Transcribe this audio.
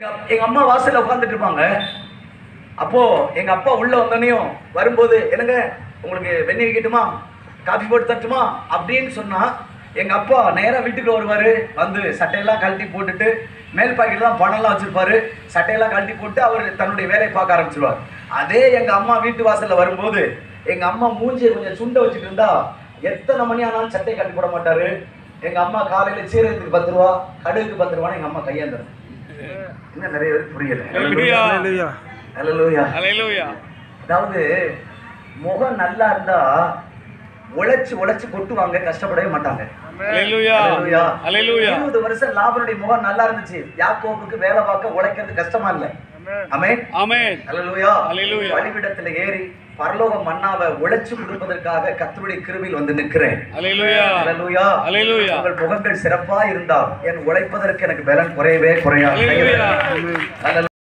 எங்க அம்மா வாசல்ல உட்கார்ந்துட்டு இருப்பாங்க அப்போ எங்க அப்பா உள்ள வந்தோடனையும் வரும்போது என்னங்க உங்களுக்கு வெந்நீர் வைக்கட்டுமா காபி போட்டு தட்டுமா அப்படின்னு சொன்னா எங்க அப்பா நேரா வீட்டுக்கு வருவாரு வந்து சட்டையெல்லாம் கழட்டி போட்டுட்டு மேல் பாக்கெட்ல தான் பணம்லாம் வச்சிருப்பாரு சட்டையெல்லாம் கழட்டி போட்டு அவர் தன்னுடைய வேலையை பார்க்க ஆரம்பிச்சிருவார் அதே எங்க அம்மா வீட்டு வாசல்ல வரும்போது எங்க அம்மா மூஞ்சியை கொஞ்சம் சுண்ட வச்சுட்டு இருந்தா எத்தனை மணி ஆனாலும் சட்டையை கட்டி போட மாட்டாரு எங்க அம்மா காலையில சீரகத்துக்கு பத்து ரூபா கடுகுக்கு பத்து ரூபான்னு எங்க அம்மா கையாந்துரும் இன்னும் நிறைய பேருக்கு புரியல Hallelujah. Hallelujah. Hallelujah. அதாவது முகம் நல்லா இருந்தா உழைச்சு உழைச்சு கொட்டுவாங்க கஷ்டப்படவே மாட்டாங்க Hallelujah. Hallelujah. Hallelujah. இருபது வருஷம் லாபனுடைய முகம் நல்லா இருந்துச்சு யாக்கோபுக்கு வேலை பார்க்க உழைக்கிறது கஷ்டமா இல்ல ஆமென் Amen. ஹalleluya Hallelujah. பலிபீடத்துல ஏறி பரலோக மன்னாவை உழைச்சு கொடுப்பதற்காக கர்த்தருடைய கிருபையில் வந்து நிற்கிறேன் Hallelujah. ஹalleluya Hallelujah. உங்கள் முகங்கள் சிறப்பா இருந்தால் என் உழைப்பதற்கு எனக்கு பலன் குறையவே குறையாது Hallelujah.